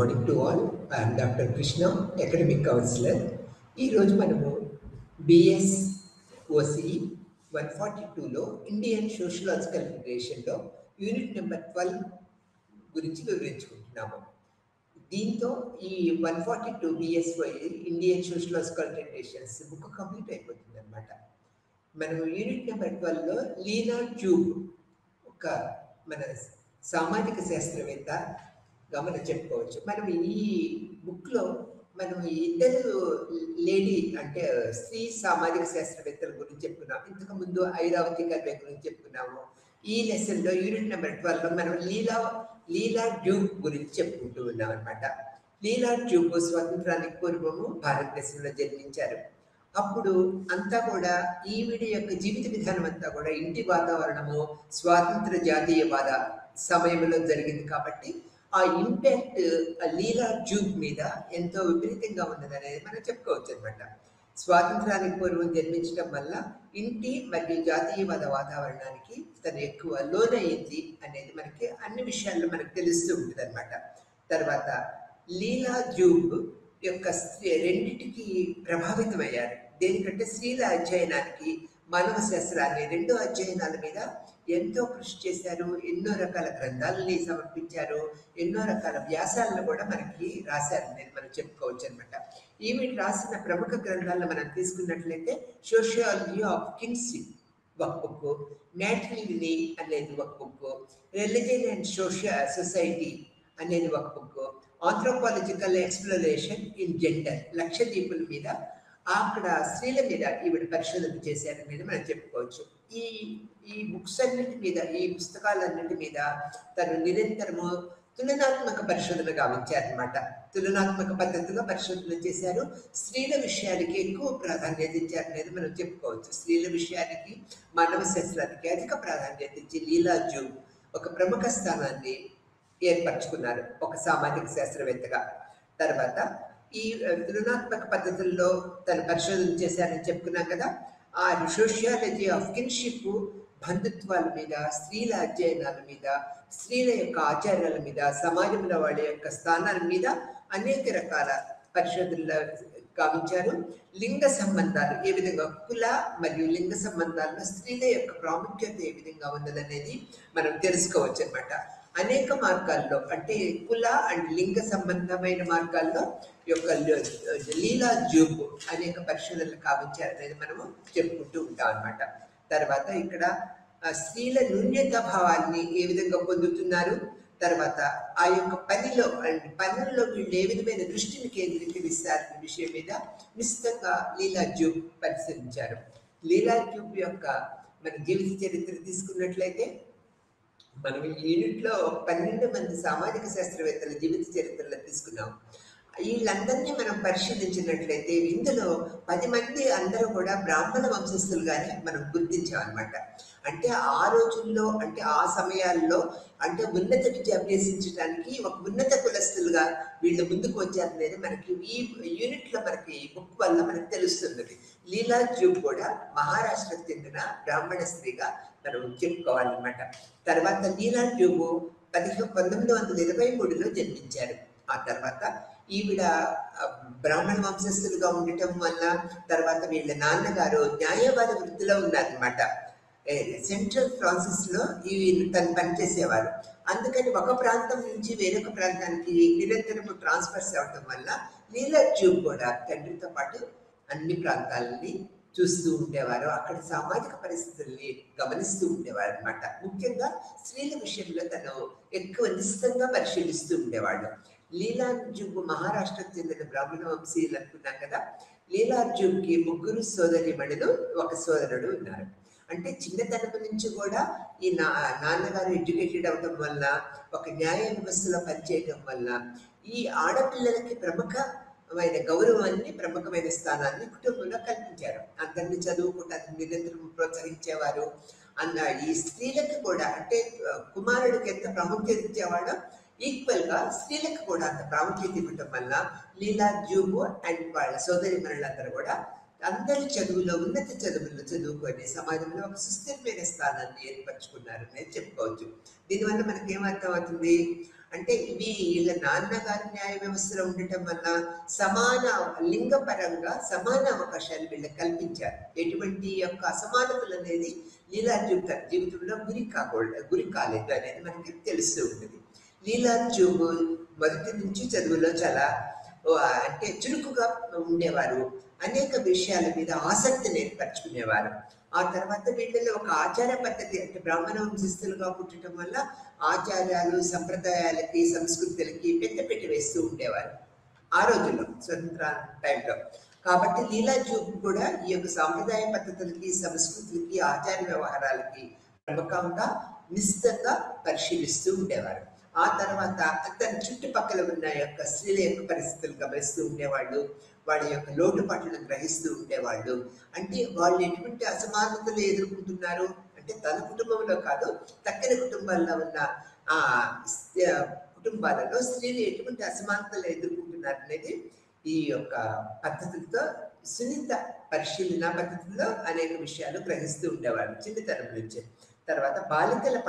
Morning to all I'm doctor Krishna academic counsellor ఈరోజు మనము BS OC one forty టూలో Indian sociological ఫెడరేషన్లో unit number twelve గురించి వివరించుకుంటున్నాము దీంతో ఈ one forty two BSY Indian sociological federations book complete అయిపోతుంది అనమాట మనం యూనిట్ నెంబర్ ట్వెల్వ్లో లీనా ట్యూబ్ ఒక మన సామాజిక శాస్త్రవేత్త మనం చెప్పుకోవచ్చు మనం ఈ బుక్లో మనం ఇద్దరు లేడీ అంటే స్త్రీ సామాజిక శాస్త్రవేత్తల గురించి చెప్పుకున్నాం ఇంతకు ముందు ఐరావతి కర్వే గురించి చెప్పుకున్నాము ఈ లెసన్లో యూనిట్ నెంబర్ ట్వెల్వ్లో మనం లీలా లీలా డ్యూబ్ గురించి చెప్పుకుంటూ ఉన్నాం అనమాట లీలా డ్యూబ్ స్వతంత్రానికి పూర్వము భారతదేశంలో జన్మించారు అప్పుడు అంతా కూడా ఈవిడ యొక్క జీవిత విధానం అంతా కూడా ఇంటి వాతావరణము స్వాతంత్ర జాతీయవాద సమయంలో జరిగింది కాబట్టి ఆ ఇంపాక్ట్ లీలా జూబ్ మీద ఎంతో విపరీతంగా ఉన్నదనేది మనం చెప్పుకోవచ్చు అనమాట స్వాతంత్రానికి పూర్వం జన్మించడం వల్ల ఇంటి మరియు జాతీయవాద వాతావరణానికి తను ఎక్కువ లోనయ్యింది అనేది మనకి అన్ని విషయాల్లో మనకు తెలుస్తూ ఉంటుంది అనమాట తర్వాత లీలా జూబ్ యొక్క స్త్రీ రెండింటికి ప్రభావితమయ్యారు దేనికంటే స్త్రీల అధ్యయనానికి మానవ శాస్త్రాన్ని రెండో అధ్యయనాల మీద ఎంతో కృషి చేశారు ఎన్నో రకాల గ్రంథాలని సమర్పించారు ఎన్నో రకాల వ్యాసాలను కూడా మనకి రాశారు నేను మనం చెప్పుకోవచ్చు అనమాట ఈమె రాసిన ప్రముఖ గ్రంథాలను మనం తీసుకున్నట్లయితే సోషియాలజీ ఆఫ్ కిన్షిప్ ఒక బుక్ మ్యాట్రిలిని అనేది ఒక book religion and social society అనేది ఒక book anthropological exploration in gender లక్షద్వీపుల మీద అక్కడ స్త్రీల మీద ఈవిడ పరిశోధన చేశారనేది మనం చెప్పుకోవచ్చు ఈ ఈ బుక్స్ అన్నింటి మీద ఈ పుస్తకాలన్నింటి మీద తను నిరంతరము తులనాత్మక పరిశోధన గావించారనమాట తులనాత్మక పద్ధతిలో పరిశోధన చేశారు స్త్రీల విషయానికి ఎక్కువ ప్రాధాన్యత ఇచ్చారనేది మనం చెప్పుకోవచ్చు స్త్రీల విషయానికి మానవ శాస్త్రానికి అధిక ప్రాధాన్యత ఇచ్చి లీలాజు ఒక ప్రముఖ స్థానాన్ని ఏర్పరచుకున్నారు ఒక సామాజిక శాస్త్రవేత్తగా తర్వాత ఈ తులనాత్మక పద్ధతుల్లో తను పరిశోధన చేశారని చెప్పుకున్నాం కదా ఆ సోషియాలజీ ఆఫ్ కిన్షిప్ బంధుత్వాల మీద స్త్రీల అధ్యయనాల మీద స్త్రీల యొక్క ఆచారాల మీద సమాజంలో వాళ్ళ యొక్క స్థానాల మీద అనేక రకాల పరిశోధనలు గావించారు లింగ సంబంధాలు ఏ విధంగా కుల మరియు లింగ సంబంధాల్లో స్త్రీల యొక్క ప్రాముఖ్యత ఏ విధంగా ఉన్నదనేది మనం తెలుసుకోవచ్చు అనమాట అనేక మార్గాల్లో అంటే కుల అండ్ లింగ సంబంధమైన మార్గాల్లో యొక్క లీలా జూబ్ అనేక పరిశోధనలు కావించారనేది మనము చెప్పుకుంటూ ఉంటాం అనమాట తర్వాత ఇక్కడ స్త్రీల న్యూన్యత భావాన్ని ఏ విధంగా పొందుతున్నారు తర్వాత ఆ యొక్క పనిలో అండ్ పనుల్లో వీళ్ళు ఏ విధమైన దృష్టిని కేంద్రీకరిస్తారనే విషయం మీద నిశ్చితంగా లీలా జూబ్ పరిశీలించారు లీలా జూబ్ యొక్క మన జీవిత చరిత్ర తీసుకున్నట్లయితే మనం ఈ యూనిట్లో పన్నెండు మంది సామాజిక శాస్త్రవేత్తల జీవిత చరిత్రలో తీసుకున్నాం వీళ్ళందరినీ మనం పరిశీలించినట్లయితే ఇందులో పది మంది అందరూ కూడా బ్రాహ్మణ వంశస్థులుగానే మనం గుర్తించాం అనమాట అంటే ఆ రోజుల్లో అంటే ఆ సమయాల్లో అంటే ఉన్నత విద్య అభ్యసించడానికి ఒక ఉన్నత కులస్తులుగా వీళ్ళు ముందుకు వచ్చారనేది మనకి ఈ యూనిట్లో మనకి ఈ బుక్ వల్ల మనకు తెలుస్తున్నది లీలా జూబ్ కూడా మహారాష్ట్రకు చెందిన బ్రాహ్మణ స్త్రీగా మనం చెప్పుకోవాలన్నమాట తర్వాత లీలా జూబ్ పదిహేను పంతొమ్మిది వందల ఇరవై మూడులో జన్మించారు ఆ తర్వాత ఈవిడ బ్రాహ్మణ వంశస్థులుగా ఉండటం వల్ల తర్వాత వీళ్ళ నాన్నగారు న్యాయవాద వృత్తిలో ఉన్నారనమాట సెంట్రల్ ఫ్రాన్సిస్ లో ఇవి తను పనిచేసేవారు అందుకని ఒక ప్రాంతం నుంచి వేరొక ప్రాంతానికి నిరంతరము ట్రాన్స్ఫర్స్ అవటం వల్ల లీలా ట్యూబ్ కూడా తండ్రితో పాటు అన్ని ప్రాంతాలని చూస్తూ ఉండేవారు అక్కడ సామాజిక పరిస్థితుల్ని గమనిస్తూ ఉండేవారు అనమాట ముఖ్యంగా స్త్రీల విషయంలో తను ఎక్కువ నిశ్చితంగా పరిశీలిస్తూ ఉండేవాడు లీలార్జుబ్ మహారాష్ట్రకు చెందిన బ్రాహ్మణ వంశీయులు అనుకున్నాం కదా లీలార్జుబ్కి ముగ్గురు సోదరి మణులు ఒక సోదరుడు ఉన్నారు అంటే చిన్నతనం నుంచి కూడా ఈ నా నాన్నగారు ఎడ్యుకేటెడ్ అవడం వల్ల ఒక న్యాయ వ్యవస్థలో పనిచేయడం వల్ల ఈ ఆడపిల్లలకి ప్రముఖమైన గౌరవాన్ని ప్రముఖమైన స్థానాన్ని కుటుంబంలో కల్పించారు అందరినీ చదువుకుంటారు నిరంతరం ప్రోత్సహించేవారు అన్న ఈ స్త్రీలకు కూడా అంటే కుమారుడికి ఎంత ప్రాముఖ్యత ఇచ్చేవాడో ఈక్వల్ గా స్త్రీలకు కూడా అంత ప్రాముఖ్యత ఇవ్వటం వల్ల లీలా జూబు అండ్ వాళ్ళ సోదరి మనులందరూ కూడా అందరి చదువులో ఉన్నత చదువుల్లో చదువుకొని సమాజంలో ఒక సుస్థిరమైన స్థానాన్ని ఏర్పరచుకున్నారు అనేది చెప్పుకోవచ్చు దీనివల్ల మనకి ఏమర్థం అవుతుంది అంటే ఇవి వీళ్ళ నాన్నగారి న్యాయ వ్యవస్థలో ఉండటం వల్ల సమాన లింగపరంగా సమాన అవకాశాలు వీళ్ళకి కల్పించారు ఎటువంటి యొక్క అసమానతలు అనేది లీలార్జున్ తన జీవితంలో గురి కాకూడదు గురి కాలేదు అనేది మనకి తెలుస్తూ ఉంటుంది లీలార్జున్ మొదటి నుంచి చదువులో చాలా ఓ, అంటే చురుకుగా ఉండేవారు అనేక విషయాల మీద ఆసక్తిని ఏర్పరచుకునేవారు ఆ తర్వాత వీళ్ళలో ఒక ఆచార పద్ధతి అంటే బ్రాహ్మణ వంశస్థులుగా పుట్టడం వల్ల ఆచారాలు సంప్రదాయాలకి సంస్కృతులకి పెద్దపెట్ట వేస్తూ ఉండేవారు ఆ రోజుల్లో స్వతంత్ర టైంలో కాబట్టి లీలా చూపు కూడా ఈ యొక్క సాంప్రదాయ పద్ధతులకి సంస్కృతులకి ఆచార వ్యవహారాలకి ప్రముఖంగా నిశ్చితంగా పరిశీలిస్తూ ఉండేవారు ఆ తర్వాత తన చుట్టుపక్కల ఉన్న యొక్క స్త్రీల యొక్క పరిస్థితులు గమనిస్తూ ఉండేవాళ్ళు వాళ్ళ యొక్క లోటుపాట్లను గ్రహిస్తూ ఉండేవాళ్ళు అంటే వాళ్ళు ఎటువంటి అసమానతలు ఎదుర్కొంటున్నారు అంటే తన కుటుంబంలో కాదు తక్కిన కుటుంబాల్లో ఉన్న ఆ స్- కుటుంబాలలో స్త్రీలు ఎటువంటి అసమానతలు ఎదుర్కొంటున్నారు అనేది ఈ యొక్క పద్ధతులతో సున్నిత పరిశీలన పద్ధతుల్లో అనేక విషయాలు గ్రహిస్తూ ఉండేవారు చిన్నతనం నుంచి తర్వాత బాలికల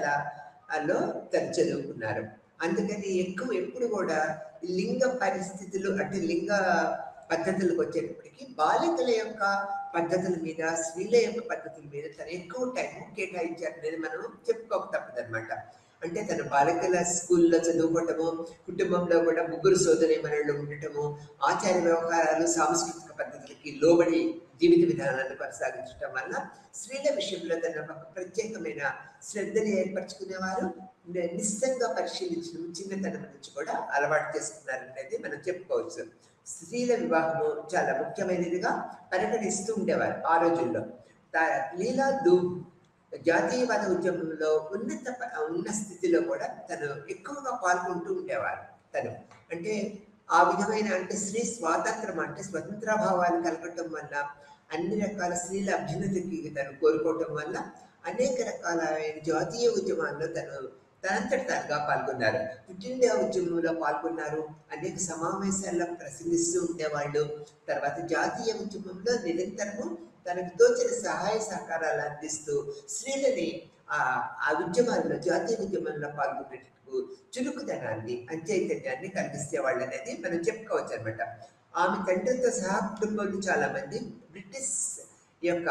పాఠశాలలో తను చదువుకున్నారు అందుకని ఎక్కువ ఎప్పుడు కూడా లింగ పరిస్థితులు అంటే లింగ పద్ధతులకు వచ్చేటప్పటికి బాలికల యొక్క పద్ధతుల మీద స్త్రీల యొక్క పద్ధతుల మీద తను ఎక్కువ టైం కేటాయించారు అనేది మనం చెప్పుకోక తప్పదన్నమాట అంటే తన బాలికల స్కూల్లో చదువుకోవటము కుటుంబంలో కూడా ముగ్గురు సోదరి మనలు ఉండటము ఆచార వ్యవహారాలు సాంస్కృతిక పద్ధతులకి లోబడి జీవిత విధానాన్ని కొనసాగించడం వల్ల స్త్రీల విషయంలో తన ఒక ప్రత్యేకమైన శ్రద్ధని ఏర్పరచుకునేవారు ని- నిశ్చితంగా పరిశీలించడం చిన్నతనం నుంచి కూడా అలవాటు చేసుకున్నారు అనేది మనం చెప్పుకోవచ్చు స్త్రీల వివాహము చాలా ముఖ్యమైనదిగా పరిగణిస్తూ ఉండేవారు ఆ రోజుల్లో తా- లీలా దూబ్ జాతీయవాద ఉద్యమంలో ఉన్నత ప- ఉన్న స్థితిలో కూడా తను ఎక్కువగా పాల్గొంటూ ఉండేవారు తను అంటే ఆ విధమైన అంటే స్త్రీ స్వాతంత్రం అంటే స్వతంత్ర భావాలు కలగటం వల్ల అన్ని రకాల స్త్రీల అభ్యున్నతికి తను కోరుకోవటం వల్ల అనేక రకాల జాతీయ ఉద్యమాల్లో తను తనంతట తానుగా పాల్గొన్నారు క్విట్ ఇండియా ఉద్యమంలో పాల్గొన్నారు అనేక సమావేశాల్లో ప్రసంగిస్తూ ఉండేవాళ్ళు తర్వాత జాతీయ ఉద్యమంలో నిరంతరము తనకు తోచిన సహాయ సహకారాలు అందిస్తూ స్త్రీలని ఆ ఆ ఉద్యమాల్లో జాతీయ ఉద్యమంలో పాల్గొనేటకు చురుకుదనాన్ని అంచైతన్యాన్ని కలిగిస్తేవాళ్ళు అనేది మనం చెప్పుకోవచ్చు అనమాట ఆమె తండ్రితో సహా కుటుంబంలో చాలా మంది బ్రిటిష్ యొక్క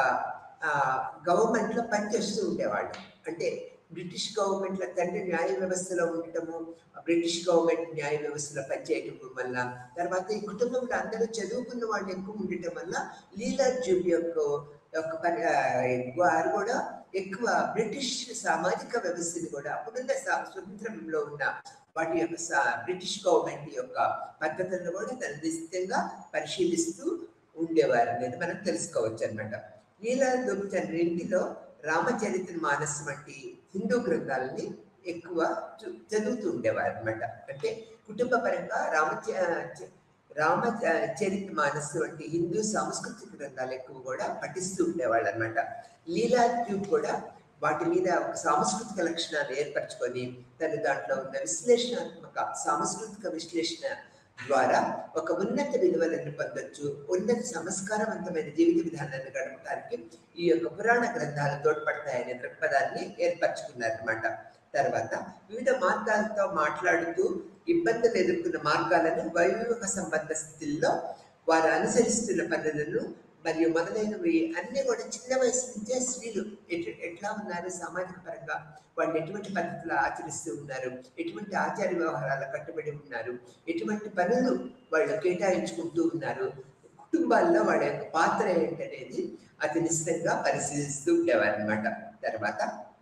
గవర్నమెంట్ లో పనిచేస్తూ ఉండేవాళ్ళు అంటే బ్రిటిష్ గవర్నమెంట్ లో తండ్రి న్యాయ వ్యవస్థలో ఉండటము బ్రిటిష్ గవర్నమెంట్ న్యాయ వ్యవస్థలో పనిచేయటం వల్ల తర్వాత ఈ కుటుంబంలో అందరూ చదువుకున్న వాళ్ళు ఎక్కువ ఉండటం వల్ల లీలా జూబ్ యొక్క యొక్క పని ఆ, వారు కూడా ఎక్కువ బ్రిటిష్ సామాజిక వ్యవస్థని కూడా అప్పుడున్న సా- స్వతంత్రంలో ఉన్న వాటి యొక్క సా- బ్రిటిష్ గవర్నమెంట్ యొక్క పద్ధతులను కూడా తన నిశ్చితంగా పరిశీలిస్తూ ఉండేవారు అనేది మనం తెలుసుకోవచ్చు అనమాట లీలా దుబ్ తండ్రి ఇంటిలో రామచరిత్ర మానస్ వంటి హిందూ గ్రంథాలని ఎక్కువ చు- చదువుతూ ఉండేవారు అనమాట అంటే కుటుంబ పరంగా రామచ చ- రామ చరిత్ర మానస్ వంటి హిందూ సాంస్కృతిక గ్రంథాలు ఎక్కువ కూడా పఠిస్తూ ఉండేవాళ్ళు అనమాట లీలా ట్యూబ్ కూడా వాటి మీద ఒక సాంస్కృతిక లక్షణాలు ఏర్పరచుకొని తను దాంట్లో ఉన్న విశ్లేషణాత్మక సాంస్కృతిక విశ్లేషణ ద్వారా ఒక ఉన్నత విలువలను పొందొచ్చు ఉన్నత సంస్కారవంతమైన జీవిత విధానాన్ని గడపడానికి ఈ యొక్క పురాణ గ్రంథాలు తోడ్పడతాయనే దృక్పథాన్ని ఏర్పరచుకున్నారన్నమాట తర్వాత వివిధ మార్గాలతో మాట్లాడుతూ ఇబ్బందులు ఎదుర్కొన్న మార్గాలను వైవాహిక సంబంధ స్థితుల్లో వారు అనుసరిస్తున్న పనులను మరియు మొదలైనవి అన్ని కూడా చిన్న వయసు నుంచే స్త్రీలు ఎటు ఎట్లా ఉన్నారు సామాజిక పరంగా వాళ్ళు ఎటువంటి పద్ధతులు ఆచరిస్తూ ఉన్నారు ఎటువంటి ఆచార వ్యవహారాలు కట్టుబడి ఉన్నారు ఎటువంటి పనులు వాళ్ళు కేటాయించుకుంటూ ఉన్నారు కుటుంబాల్లో వాళ్ళ యొక్క పాత్ర ఏంటనేది అతి నిశ్చితంగా పరిశీలిస్తూ ఉండేవారు అనమాట తర్వాత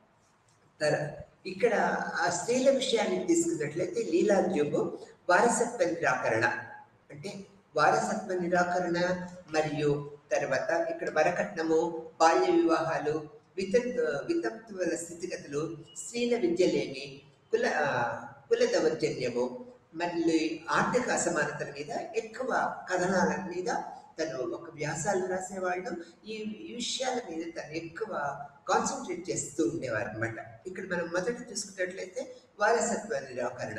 తర ఇక్కడ ఆ స్త్రీల విషయాన్ని తీసుకున్నట్లయితే లీలా జోబు వారసత్వ నిరాకరణ అంటే వారసత్వ నిరాకరణ మరియు తర్వాత ఇక్కడ వరకట్నము బాల్య వివాహాలు వితంతు వితంతువుల స్థితిగతులు స్త్రీల విద్యలేమి కుల ఆ, కుల దౌర్జన్యము మళ్ళీ ఆర్థిక అసమానతల మీద ఎక్కువ కథనాల మీద తను ఒక వ్యాసాలు రాసేవాళ్ళు ఈ ఈ విషయాల మీద తను ఎక్కువ కాన్సన్ట్రేట్ చేస్తూ ఉండేవారు అనమాట ఇక్కడ మనం మొదట చూసుకున్నట్లయితే వారసత్వ నిరాకరణ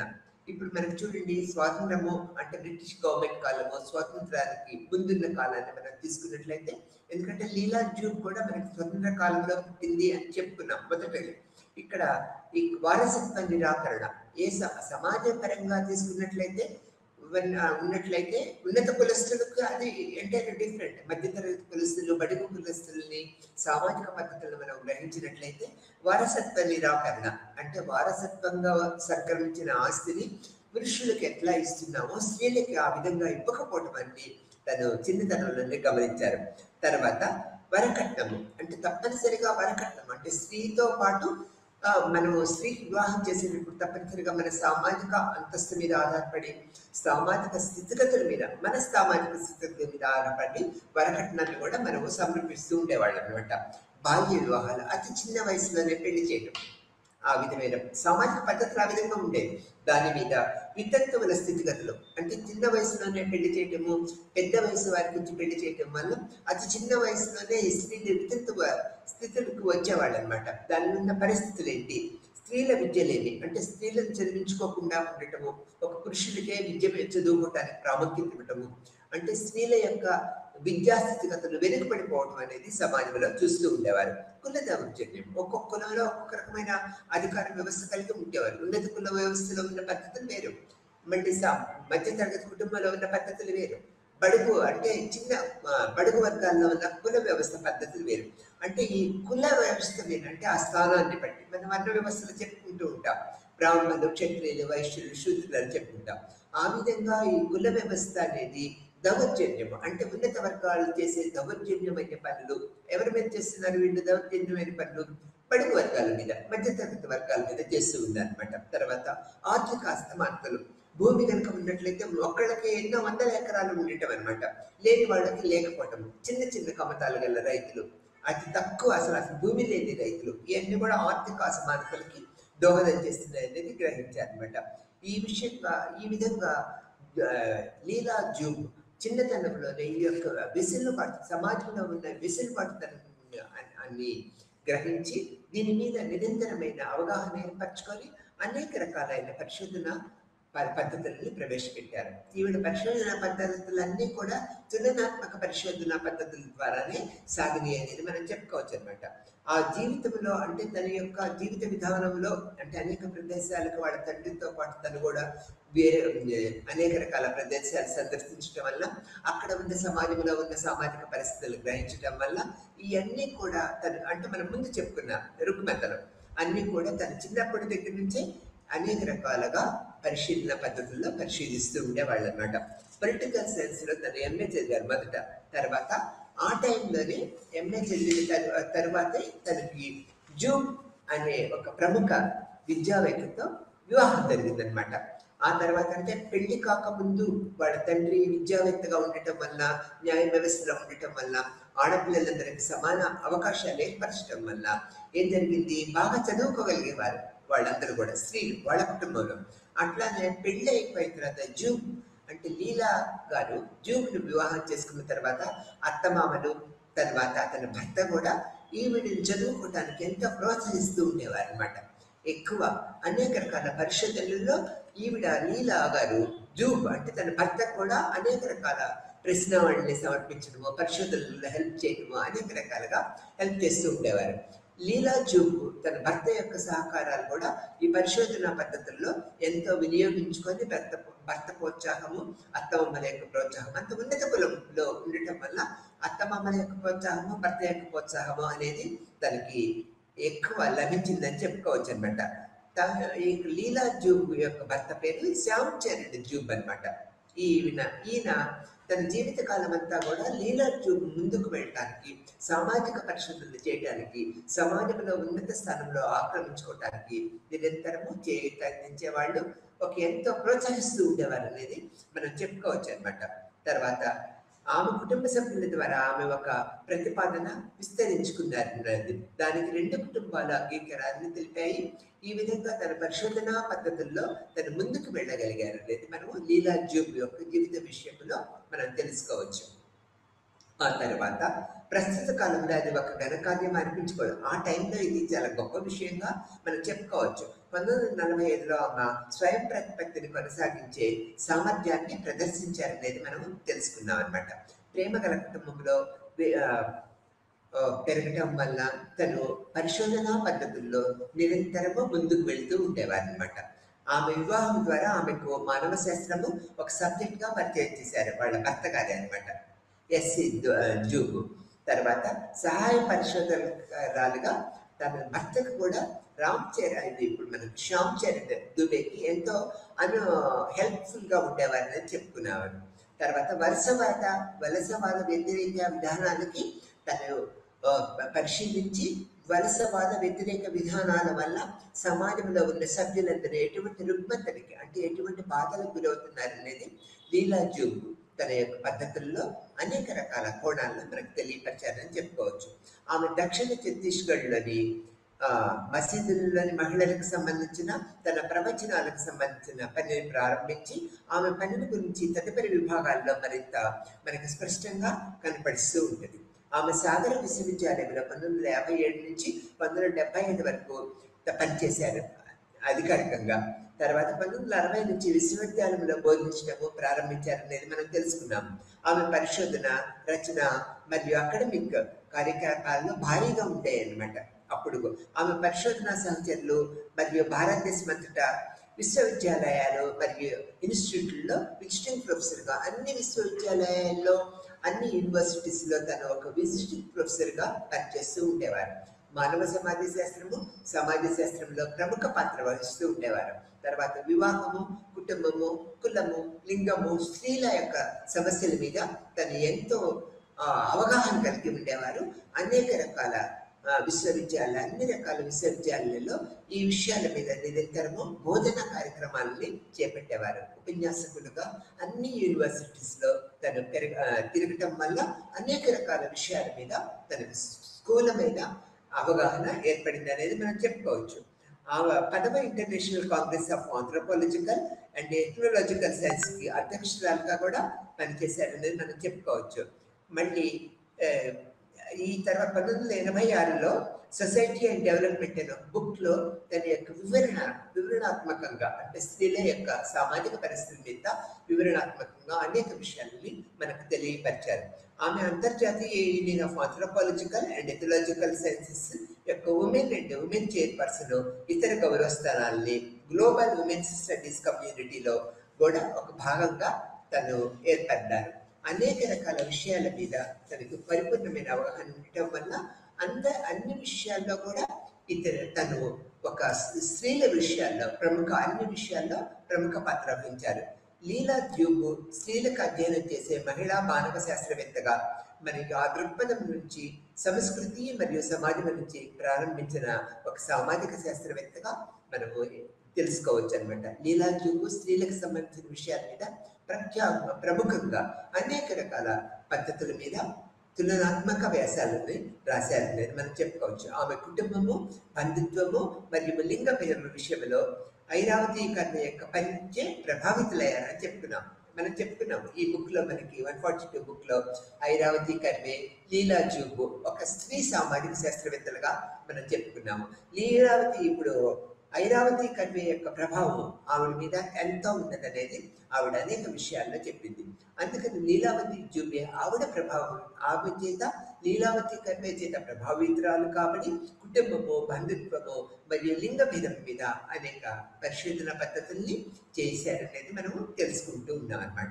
ఇప్పుడు మనకు చూడండి స్వాతంత్రము అంటే బ్రిటిష్ గవర్నమెంట్ కాలము స్వాతంత్రానికి ముందున్న కాలాన్ని మనం తీసుకున్నట్లయితే ఎందుకంటే లీలా జూబ్ కూడా మనకి స్వతంత్ర కాలంలో పుట్టింది అని చెప్పుకున్నాం మొదట ఇక్కడ ఈ వారసత్వ నిరాకరణ ఏ స- సమాజ పరంగా తీసుకున్నట్లయితే ఉన్న- ఉన్నట్లయితే ఉన్నత కులస్తులకు అది ఎంటైర్ డిఫరెంట్ మధ్యతరగతి కులస్తులు బడుగు కులస్తుల్ని సామాజిక పద్ధతులను మనం గ్రహించినట్లయితే వారసత్వ నిరాకరణ అంటే వారసత్వంగా సంక్రమించిన ఆస్తిని పురుషులకు ఎట్లా ఇస్తున్నామో స్త్రీలకి ఆ విధంగా ఇవ్వకపోవటం అని తను చిన్నతనంలోనే గమనించారు తర్వాత వరకట్నము అంటే తప్పనిసరిగా వరకట్నం అంటే స్త్రీతో పాటు ఆ, మనము స్త్రీకి వివాహం చేసేటప్పుడు తప్పనిసరిగా మన సామాజిక అంతస్తు మీద ఆధారపడి సామాజిక స్థితిగతుల మీద మన సామాజిక స్థితిగతుల మీద ఆధారపడి వరకట్నాన్ని కూడా మనము సమర్పిస్తూ ఉండేవాళ్ళం అనమాట బాల్య వివాహాలు అతి చిన్న వయసులోనే పెళ్లి చేయడం ఆ విధమైన సామాజిక పద్ధతులు ఆ విధంగా ఉండేవి దాని మీద వితంతువుల స్థితిగతులు అంటే చిన్న వయసులోనే పెళ్లి చేయటము పెద్ద వయసు వారి నుంచి పెళ్లి చేయటం వల్ల అతి చిన్న వయసులోనే ఈ స్త్రీలు వితంతువ స్థితులకు వచ్చేవాళ్ళు అనమాట దాని ఉన్న పరిస్థితులు ఏంటి స్త్రీల విద్యలేమి అంటే స్త్రీలను చదివించుకోకుండా ఉండటము ఒక పురుషుడికే విద్య చదువుకోవటానికి ప్రాముఖ్యత ఇవ్వటము అంటే స్త్రీల యొక్క విద్యా స్థితిగతులు వెనుకబడిపోవటం అనేది సమాజంలో చూస్తూ ఉండేవారు కుల దౌర్జన్యం ఒక్కొక్క కులంలో ఒక్కొక్క రకమైన అధికార వ్యవస్థ కలిగి ఉండేవారు ఉన్నత కుల వ్యవస్థలో ఉన్న పద్ధతులు వేరు మళ్ళీ సా- మధ్య తరగతి కుటుంబంలో ఉన్న పద్ధతులు వేరు బడుగు అంటే చిన్న ఆ, బడుగు వర్గాల్లో ఉన్న కుల వ్యవస్థ పద్ధతులు వేరు అంటే ఈ కుల వ్యవస్థ మీద అంటే ఆ స్థానాన్ని బట్టి మనం వర్ణ వ్యవస్థలు చెప్పుకుంటూ ఉంటాం బ్రాహ్మణులు క్షత్రియులు వైశ్యులు శూద్రులు అని చెప్పుకుంటాం ఆ విధంగా ఈ కుల వ్యవస్థ అనేది దౌర్జన్యం అంటే ఉన్నత వర్గాలు చేసే దౌర్జన్యమైన పనులు ఎవరి మీద చేస్తున్నారు వీళ్ళు దౌర్జన్యమైన పనులు బడుగు వర్గాల మీద మధ్యతరగతి వర్గాల మీద చేస్తూ ఉన్నారనమాట తర్వాత ఆర్థిక అస్తమానతలు భూమి కనుక ఉన్నట్లయితే ఒక్కళ్ళకి ఎన్నో వందల ఎకరాలు ఉండటం అనమాట లేని వాళ్ళకి లేకపోవటం చిన్న చిన్న కమతాలు గల రైతులు అతి తక్కువ అసలు అసలు భూమి లేని రైతులు ఇవన్నీ కూడా ఆర్థిక అసమానతలకి దోహదం చేస్తున్నాయి అనేది గ్రహించారనమాట ఈ విషయంగా ఈ విధంగా ఆ, లీలా జూబ్ చిన్నతనంలోనే ఈ యొక్క వెసులుబాటు సమాజంలో ఉన్న వెసులుబాటుతనం అన్ని గ్రహించి దీని మీద నిరంతరమైన అవగాహన ఏర్పరచుకొని అనేక రకాలైన పరిశోధన ప- పద్ధతులని ప్రవేశపెట్టారు ఈవిడ పరిశోధన పద్ధతులన్నీ కూడా తులనాత్మక పరిశోధన పద్ధతుల ద్వారానే సాగినాయి అనేది మనం చెప్పుకోవచ్చు అనమాట ఆ జీవితంలో అంటే తన యొక్క జీవిత విధానంలో అంటే అనేక ప్రదేశాలకు వాళ్ళ తండ్రితో పాటు తను కూడా వేరే ఏ, అనేక రకాల ప్రదేశాలు సందర్శించడం వల్ల అక్కడ ఉన్న సమాజంలో ఉన్న సామాజిక పరిస్థితులు గ్రహించడం వల్ల ఇవన్నీ కూడా తను అంటే మనం ముందు చెప్పుకున్న రుగ్మతలు అన్నీ కూడా తన చిన్నప్పటి దగ్గర నుంచే అనేక రకాలుగా పరిశీలన పద్ధతుల్లో పరిశీలిస్తూ ఉండేవాళ్ళు అనమాట పొలిటికల్ సైన్స్ లో తను ఎంఏ చదివారు మొదట తర్వాత ఆ టైంలోనే ఎంఏ చదివిన తర్వా- తర్వాతే తనకి జూమ్ అనే ఒక ప్రముఖ విద్యావేత్తతో వివాహం జరిగిందనమాట ఆ తర్వాత అంటే పెళ్లి కాకముందు వాళ్ళ తండ్రి విద్యావేత్తగా ఉండటం వల్ల న్యాయ వ్యవస్థలో ఉండటం వల్ల ఆడపిల్లలందరికీ సమాన అవకాశాలు ఏర్పరచడం వల్ల ఏం జరిగింది బాగా చదువుకోగలిగేవారు వాళ్ళందరూ కూడా స్త్రీలు వాళ్ళ కుటుంబంలో అట్లానే పెళ్లి అయిపోయిన తర్వాత జూబ్ అంటే లీలా గారు జూబ్ను వివాహం చేసుకున్న తర్వాత అత్తమామలు తర్వాత అతని భర్త కూడా ఈవిడిని చదువుకోవటానికి ఎంతో ప్రోత్సహిస్తూ ఉండేవారు అనమాట ఎక్కువ అనేక రకాల పరిశోధనలలో ఈవిడ లీలా గారు జూబ్ అంటే తన భర్త కూడా అనేక రకాల ప్రశ్నావళిని సమర్పించడము పరిశోధనలలో హెల్ప్ చేయడము అనేక రకాలుగా హెల్ప్ చేస్తూ ఉండేవారు లీలా జూబ్ తన భర్త యొక్క సహకారాలు కూడా ఈ పరిశోధన పద్ధతుల్లో ఎంతో వినియోగించుకొని భర్త భర్త ప్రోత్సాహము అత్తమామల యొక్క ప్రోత్సాహం అంత ఉన్నత కులంలో ఉండటం వల్ల అత్తమామల యొక్క ప్రోత్సాహము భర్త యొక్క ప్రోత్సాహము అనేది తనకి ఎక్కువ లభించిందని చెప్పుకోవచ్చు అనమాట ఈ లీలా జూబ్ యొక్క భర్త పేరు శ్యామ్ చరణ్ జూబ్ అనమాట ఈయన ఈయన తన జీవిత కాలం అంతా కూడా లీలా జూబ్ ముందుకు వెళ్ళడానికి సామాజిక పరిశోధనలు చేయడానికి సమాజంలో ఉన్నత స్థానంలో ఆక్రమించుకోవడానికి నిరంతరము చేయించే వాళ్ళు ఒక ఎంతో ప్రోత్సహిస్తూ ఉండేవారు అనేది మనం చెప్పుకోవచ్చు అనమాట తర్వాత ఆమె కుటుంబ సభ్యుల ద్వారా ఆమె ఒక ప్రతిపాదన విస్తరించుకున్నారు అన్నది. దానికి రెండు కుటుంబాల అంగీకారాన్ని తెలిపాయి ఈ విధంగా తన పరిశోధన పద్ధతుల్లో తను ముందుకు వెళ్ళగలిగారు అనేది మనము లీలా జూబ్ యొక్క జీవిత విషయంలో మనం తెలుసుకోవచ్చు ఆ తర్వాత ప్రస్తుత కాలంలో అది ఒక ఘనకార్యం అనిపించుకోదు ఆ టైంలో ఇది చాలా గొప్ప విషయంగా మనం చెప్పుకోవచ్చు పంతొమ్మిది వందల నలభై ఐదులో ఆమె స్వయం ప్రతిపత్తిని కొనసాగించే సామర్థ్యాన్ని ప్రదర్శించారనేది మనం తెలుసుకున్నాం అనమాట ప్రేమ గల కుటుంబంలో వే- ఆ, ఆ, పెరగటం వల్ల తను పరిశోధనా పద్ధతుల్లో నిరంతరము ముందుకు వెళ్తూ ఉండేవారు అనమాట ఆమె వివాహం ద్వారా ఆమెకు మానవ శాస్త్రము ఒక సబ్జెక్ట్ గా పరిచయం చేశారు వాళ్ళ భర్త గారి అనమాట ఎస్సి జూబు తర్వాత సహాయ పరిశోధనరాలుగా తన భర్తకు కూడా రామ్ చరణ్ ఇది ఇప్పుడు మనం శ్యామ్ చరణ్ దుబేకి ఎంతో అను హెల్ప్ఫుల్ గా ఉండేవారని చెప్పుకునేవారు తర్వాత వలసవాద వలసవాద వ్యతిరేక విధానాలకి తను ఆ, పరిశీలించి వలసవాద వ్యతిరేక విధానాల వల్ల సమాజంలో ఉన్న సభ్యులందరూ ఎటువంటి రుగ్మతలకి అంటే ఎటువంటి బాధలకు గురవుతున్నారనేది లీలా జూబు తన యొక్క పద్ధతుల్లో అనేక రకాల కోణాలను మనకు తెలియపరిచారని చెప్పుకోవచ్చు ఆమె దక్షిణ ఛత్తీస్గఢ్లోని ఆ, మసీదుల్లోని మహిళలకు సంబంధించిన తన ప్రవచనాలకు సంబంధించిన పనిని ప్రారంభించి ఆమె పనిని గురించి తదుపరి విభాగాల్లో మరింత మనకు స్పష్టంగా కనపడిస్తూ ఉంటుంది ఆమె సాగర విశ్వవిద్యాలయంలో పంతొమ్మిది వందల యాభై ఏడు నుంచి పంతొమ్మిది వందల డెబ్బై ఐదు వరకు త- పనిచేశారు అధికారికంగా తర్వాత పంతొమ్మిది వందల అరవై నుంచి విశ్వవిద్యాలయంలో బోధించడము ప్రారంభించారనేది మనం తెలుసుకున్నాం ఆమె పరిశోధన రచన మరియు అకాడమిక్ కార్యకలాపాల్లో భారీగా ఉంటాయి అన్నమాట అప్పుడు ఆమె పరిశోధన సహచరులు మరియు భారతదేశం అంతటా విశ్వవిద్యాలయాలు మరియు ఇన్స్టిట్యూట్లలో విజిటింగ్ ప్రొఫెసర్గా అన్ని విశ్వవిద్యాలయాల్లో అన్ని యూనివర్సిటీస్లో తను ఒక విజిటింగ్ ప్రొఫెసర్గా పనిచేస్తూ ఉండేవారు మానవ సమాజ శాస్త్రము సమాజ శాస్త్రంలో ప్రముఖ పాత్ర వహిస్తూ ఉండేవారు తర్వాత వివాహము కుటుంబము కులము లింగము స్త్రీల యొక్క సమస్యల మీద తను ఎంతో ఆ, అవగాహన కలిగి ఉండేవారు అనేక రకాల ఆ, విశ్వవిద్యాలయాలు అన్ని రకాల విశ్వవిద్యాలయాల్లో ఈ విషయాల మీద నిరంతరము బోధన కార్యక్రమాలని చేపట్టేవారు ఉపన్యాసకులుగా అన్ని యూనివర్సిటీస్ లో తను పెరగ ఆ, తిరగటం వల్ల అనేక రకాల విషయాల మీద తనకు స్థూలమైన అవగాహన ఏర్పడింది అనేది మనం చెప్పుకోవచ్చు ఆ పదవ international congress of anthropological and ethnological science కి అధ్యక్షురాలుగా కూడా పనిచేశారనేది మనం చెప్పుకోవచ్చు మళ్ళీ ఆ, ఈ తర్వాత పంతొమ్మిది వందల ఎనభై ఆరులో సొసైటీ అండ్ డెవలప్మెంట్ అనే బుక్ లో తన యొక్క వివరణ వివరణాత్మకంగా అంటే స్త్రీల యొక్క సామాజిక పరిస్థితి మీద వివరణాత్మకంగా అనేక విషయాలని మనకు తెలియపరిచారు ఆమె అంతర్జాతీయ union of anthropological and ethological sciences యొక్క ఉమెన్ అండ్ ఉమెన్ చైర్పర్సన్ ఇతర గౌరవ స్థానాల్ని గ్లోబల్ ఉమెన్స్ స్టడీస్ కమ్యూనిటీలో కూడా ఒక భాగంగా తను ఏర్పడ్డారు అనేక రకాల విషయాల మీద తనకు పరిపూర్ణమైన అవగాహన ఉండటం వల్ల అంద అన్ని విషయాల్లో కూడా ఇతర తను ఒక స్త్రీల విషయాల్లో ప్రముఖ అన్ని విషయాల్లో ప్రముఖ పాత్ర వహించారు లీలా ద్యూబు స్త్రీలకు అధ్యయనం చేసే మహిళా మానవ శాస్త్రవేత్తగా మరియు ఆ దృక్పథం నుంచి సంస్కృతి మరియు సమాజం నుంచి ప్రారంభించిన ఒక సామాజిక శాస్త్రవేత్తగా మనము తెలుసుకోవచ్చు అనమాట లీలా ద్యూబు స్త్రీలకు సంబంధించిన విషయాల మీద ప్రఖ్యా ప్రముఖంగా అనేక రకాల పద్ధతుల మీద తులనాత్మక వ్యాసాలని రాశారనేది మనం చెప్పుకోవచ్చు ఆమె కుటుంబము బంధుత్వము మరియు లింగ భేదం విషయంలో ఐరావతీకరణ యొక్క పనిచే ప్రభావితులయ్యారని చెప్పుకున్నాం మనం చెప్పుకున్నాం ఈ బుక్ లో మనకి వన్ ఫార్టీ టూ బుక్ లో ఐరావతి కర్మే లీలా జూబు ఒక స్త్రీ సామాజిక శాస్త్రవేత్తలుగా మనం చెప్పుకున్నాము లీలావతి ఇప్పుడు ఐరావతి కర్మే యొక్క ప్రభావం ఆవిడ మీద ఎంతో ఉన్నదనేది ఆవిడ అనేక విషయాల్లో చెప్పింది అందుకని లీలావతి జూబే ఆవిడ ప్రభావం ఆవిడ చేత లీలావతి కర్మే చేత ప్రభావితురాలు కాబట్టి కుటుంబము బంధుత్వము మరియు లింగ భేదం మీద అనేక పరిశోధన పద్ధతుల్ని చేశారనేది మనము తెలుసుకుంటూ ఉన్నాం అన్నమాట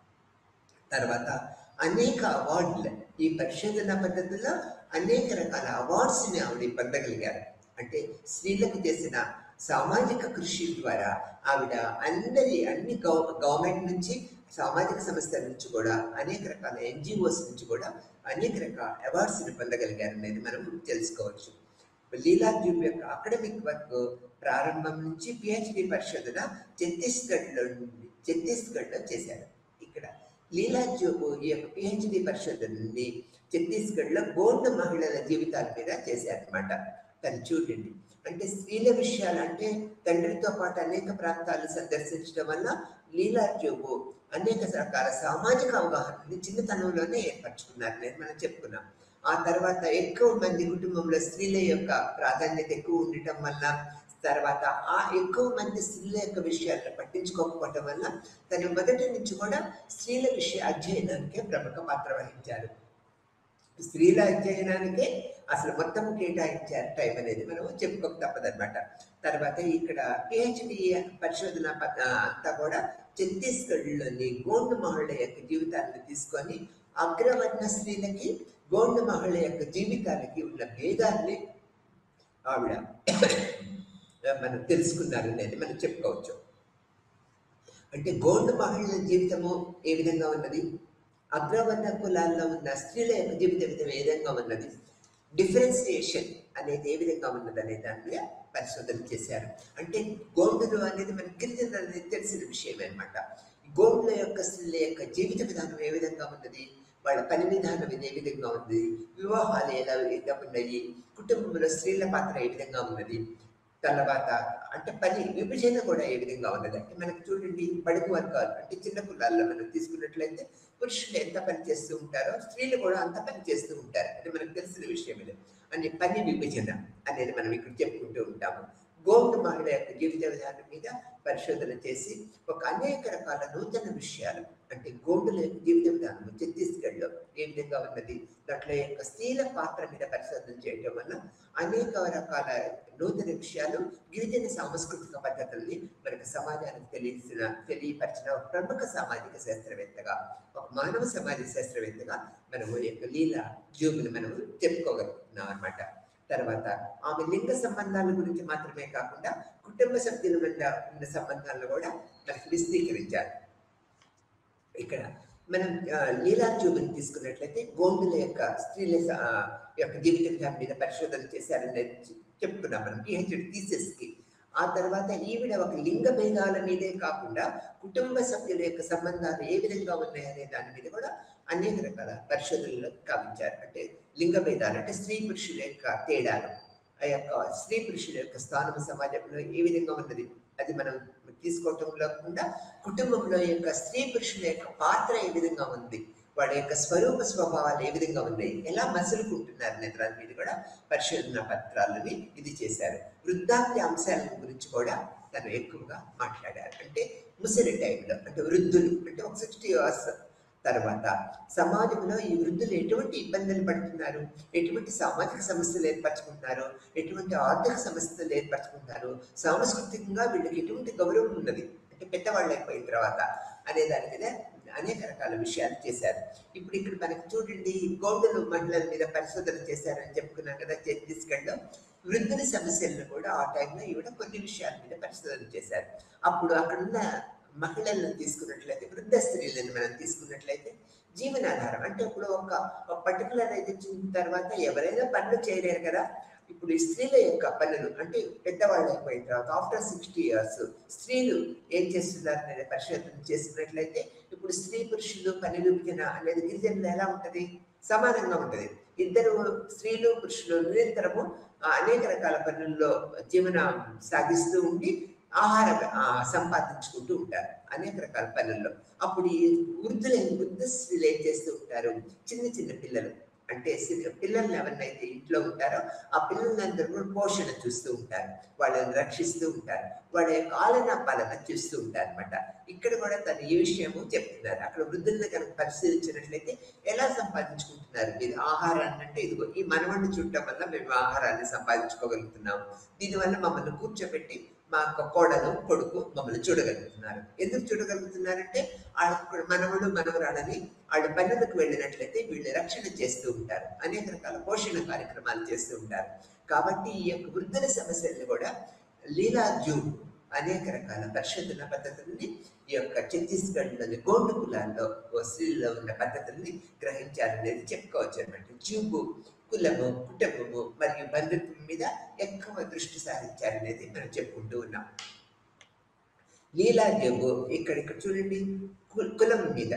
తర్వాత అనేక అవార్డులు ఈ పరిశోధన పద్ధతుల్లో అనేక రకాల అవార్డ్స్ని ఆవిడ పొందగలిగారు అంటే స్త్రీలకు చేసిన సామాజిక కృషి ద్వారా ఆవిడ అందరి అన్ని గవ గవర్నమెంట్ నుంచి సామాజిక సంస్థల నుంచి కూడా అనేక రకాల ఎన్జిఓస్ నుంచి కూడా అనేక రకాల అవార్డ్స్ని పొందగలిగారు అనేది మనం తెలుసుకోవచ్చు లీలా ద్వీప్ యొక్క అకాడమిక్ వర్క్ ప్రారంభం నుంచి పిహెచ్డి పరిశోధన ఛత్తీస్గఢ్లో నుండి ఛత్తీస్గఢ్లో చేశారు ఇక్కడ లీలా జోబు ఈ యొక్క పిహెచ్డి పరిశోధనని ఛత్తీస్గఢ్లో గోండు మహిళల జీవితాల మీద చేశారనమాట తను చూడండి అంటే స్త్రీల విషయాలు అంటే తండ్రితో పాటు అనేక ప్రాంతాలు సందర్శించడం వల్ల లీలా జోబు అనేక రకాల సామాజిక అవగాహనని చిన్నతనంలోనే ఏర్పరచుకున్నారు నేను మనం చెప్పుకున్నాం ఆ తర్వాత ఎక్కువ మంది కుటుంబంలో స్త్రీల యొక్క ప్రాధాన్యత ఎక్కువ ఉండటం వల్ల తర్వాత ఆ ఎక్కువ మంది స్త్రీల యొక్క విషయాలను పట్టించుకోకపోవటం వల్ల తను మొదటి నుంచి కూడా స్త్రీల విషయ అధ్యయనానికే ప్రముఖ పాత్ర వహించారు స్త్రీల అధ్యయనానికే అసలు మొత్తం కేటాయించారు టైం అనేది మనం చెప్పుకోక తప్పదన్నమాట తర్వాత ఇక్కడ పిహెచ్డి పరిశోధన ప- అంతా కూడా ఛత్తీస్గఢ్లోని గోండు మహిళ యొక్క జీవితాలను తీసుకొని అగ్రవర్ణ స్త్రీలకి గోండు మహిళ యొక్క జీవితాలకి ఉన్న భేదాన్ని ఆవిడ మనం తెలుసుకున్నారు అనేది మనం చెప్పుకోవచ్చు అంటే గోండు మహిళల జీవితము ఏ విధంగా ఉన్నది అగ్రవర్ణ కులాల్లో ఉన్న స్త్రీల యొక్క జీవిత విధం ఏ విధంగా ఉన్నది డిఫరెన్సియేషన్ అనేది ఏ విధంగా ఉన్నది అనే దాని మీద పరిశోధన చేశారు అంటే గోండులు అనేది మన గిరిజనులు అనేది తెలిసిన విషయం అనమాట గోండుల యొక్క స్త్రీల యొక్క జీవిత విధానం ఏ విధంగా ఉన్నది వాళ్ళ పని విధానం ఏ విధంగా ఉంది వివాహాలు ఎలా విధంగా ఉన్నాయి కుటుంబంలో స్త్రీల పాత్ర ఏ విధంగా ఉన్నది తర్వాత అంటే పని విభజన కూడా ఏ విధంగా ఉన్నది అంటే మనకు చూడండి బడుగు వర్గాలు అంటే చిన్న కులాల్లో మనం తీసుకున్నట్లయితే పురుషులు ఎంత పని చేస్తూ ఉంటారో స్త్రీలు కూడా అంత పని చేస్తూ ఉంటారు అది మనకు తెలిసిన విషయమే అని పని విభజన అనేది మనం ఇక్కడ చెప్పుకుంటూ ఉంటాము గోండు మహిళ యొక్క జీవిత విధానం మీద పరిశోధన చేసి ఒక అనేక రకాల నూతన విషయాలు అంటే గోండుల యొక్క జీవిత విధానం ఛత్తీస్గఢ్లో ఏ విధంగా ఉన్నది దాంట్లో యొక్క స్త్రీల పాత్ర మీద పరిశోధన చేయడం వల్ల అనేక రకాల నూతన విషయాలు గిరిజన సాంస్కృతిక పద్ధతుల్ని మనకు సమాజానికి తెలిసిన తెలియపరిచిన ఒక ప్రముఖ సామాజిక శాస్త్రవేత్తగా ఒక మానవ సమాజ శాస్త్రవేత్తగా మనము ఈ యొక్క లీలా జూబులు మనము చెప్పుకోగలుగుతున్నాం అన్నమాట తర్వాత ఆమె లింగ సంబంధాల గురించి మాత్రమే కాకుండా కుటుంబ సభ్యుల మధ్య ఉన్న సంబంధాలను కూడా మనకు విస్తీకరించారు ఇక్కడ మనం ఆ, లీలా జూబుని తీసుకున్నట్లయితే గోండుల యొక్క స్త్రీల స- ఆ, యొక్క జీవిత విధానం మీద పరిశోధన చేశారని చె- చెప్పుకున్నాం మనం పిహెచ్డి థీసిస్కి ఆ తర్వాత ఈవిడ ఒక లింగ భేదాల మీదే కాకుండా కుటుంబ సభ్యుల యొక్క సంబంధాలు ఏ విధంగా ఉన్నాయనే దాని మీద కూడా అనేక రకాల పరిశోధనలు కావించారు అంటే లింగ భేదాలు అంటే స్త్రీ పురుషుల యొక్క తేడాలు ఆ యొక్క స్త్రీ పురుషుల యొక్క స్థానం సమాజంలో ఏ విధంగా ఉన్నది అది మనం తీసుకోవటంలో కాకుండా కుటుంబంలో యొక్క స్త్రీ పురుషుల యొక్క పాత్ర ఏ విధంగా ఉంది వాళ్ళ యొక్క స్వరూప స్వభావాలు ఏ విధంగా ఉన్నాయి ఎలా మసులుకుంటున్నారు అనే దాని మీద కూడా పరిశోధన పత్రాలని ఇది చేశారు వృద్ధాప్య అంశాల గురించి కూడా తను ఎక్కువగా మాట్లాడారు అంటే ముసలి టైంలో అంటే వృద్ధులు అంటే ఒక సిక్స్టీ ఇయర్స్ తర్వాత సమాజంలో ఈ వృద్ధులు ఎటువంటి ఇబ్బందులు పడుతున్నారు ఎటువంటి సామాజిక సమస్యలు ఏర్పరచుకుంటున్నారు ఎటువంటి ఆర్థిక సమస్యలు ఏర్పరచుకుంటున్నారు సాంస్కృతికంగా వీళ్ళకి ఎటువంటి గౌరవం ఉన్నది అంటే పెద్దవాళ్ళు అయిపోయిన తర్వాత అనే దాని మీద అనేక రకాల విషయాలు చేశారు ఇప్పుడు ఇక్కడ మనకి చూడండి గోండులు మహిళల మీద పరిశోధన చేశారని చెప్పుకున్నాం కదా ఛత్తీస్గఢ్లో వృద్ధుల సమస్యలను కూడా ఆ టైంలో ఈవిడ కొన్ని విషయాల మీద పరిశోధన చేశారు అప్పుడు అక్కడున్న మహిళలను తీసుకున్నట్లయితే వృద్ధ స్త్రీలను మనం తీసుకున్నట్లయితే జీవనాధారం అంటే ఇప్పుడు ఒక ఒక పర్టికులర్ ఏజ్ వచ్చిన తర్వాత ఎవరైనా పనులు చేయలేరు కదా ఇప్పుడు ఈ స్త్రీల యొక్క పనులు అంటే పెద్దవాళ్ళు అయిపోయిన తర్వాత ఆఫ్టర్ సిక్స్టీ ఇయర్స్ స్త్రీలు ఏం చేస్తున్నారు అనేది పరిశోధన చేసుకున్నట్లయితే ఇప్పుడు స్త్రీ పురుషులు పని విభజన అనేది గిరిజనులు ఎలా ఉంటది సమానంగా ఉంటది ఇద్దరు స్త్రీలు పురుషులు నిరంతరము ఆ, అనేక రకాల పనుల్లో జీవనం సాగిస్తూ ఉండి ఆహార ఆ, సంపాదించుకుంటూ ఉంటారు అనేక రకాల పనుల్లో అప్పుడు ఈ వృద్ధులైన వృద్ధ స్త్రీలు ఏం చేస్తూ ఉంటారు చిన్న చిన్న పిల్లలు అంటే సి- పిల్లల్ని ఎవరినైతే ఇంట్లో ఉంటారో ఆ పిల్లలందరూ కూడా పోషణ చూస్తూ ఉంటారు వాళ్ళని రక్షిస్తూ ఉంటారు వాళ్ళ యొక్క ఆలన పాలన చూస్తూ ఉంటారు అనమాట ఇక్కడ కూడా తను ఈ విషయము చెప్తున్నారు అక్కడ వృద్ధుల్ని కనుక పరిశీలించినట్లయితే ఎలా సంపాదించుకుంటున్నారు మీరు ఆహారాన్ని అంటే ఇదిగో ఈ మనవడిని చూడటం వల్ల మేము ఆహారాన్ని సంపాదించుకోగలుగుతున్నాము దీనివల్ల మమ్మల్ని కూర్చోబెట్టి మా యొక్క కోడలు కొడుకు మమ్మల్ని చూడగలుగుతున్నారు ఎందుకు చూడగలుగుతున్నారంటే వాళ్ళ మనవడు మనవరాలని వాళ్ళ పనులకు వెళ్ళినట్లయితే వీళ్ళు రక్షణ చేస్తూ ఉంటారు అనేక రకాల పోషణ కార్యక్రమాలు చేస్తూ ఉంటారు కాబట్టి ఈ యొక్క వృద్ధుల సమస్యల్ని కూడా లీలా జూ అనేక రకాల పరిశోధన పద్ధతుల్ని ఈ యొక్క ఛత్తీస్గఢ్లోని గోండు కులాల్లో ఓ స్త్రీల్లో ఉన్న పద్ధతుల్ని గ్రహించారనేది చెప్పుకోవచ్చు అనమాట జూబు కులము కుటుంబము మరియు బంధుత్వం మీద ఎక్కువ దృష్టి సారించారనేది మనం చెప్పుకుంటూ ఉన్నాం లీలా జబ్బు ఇక్కడ ఇక్కడ చూడండి కు- కులం మీద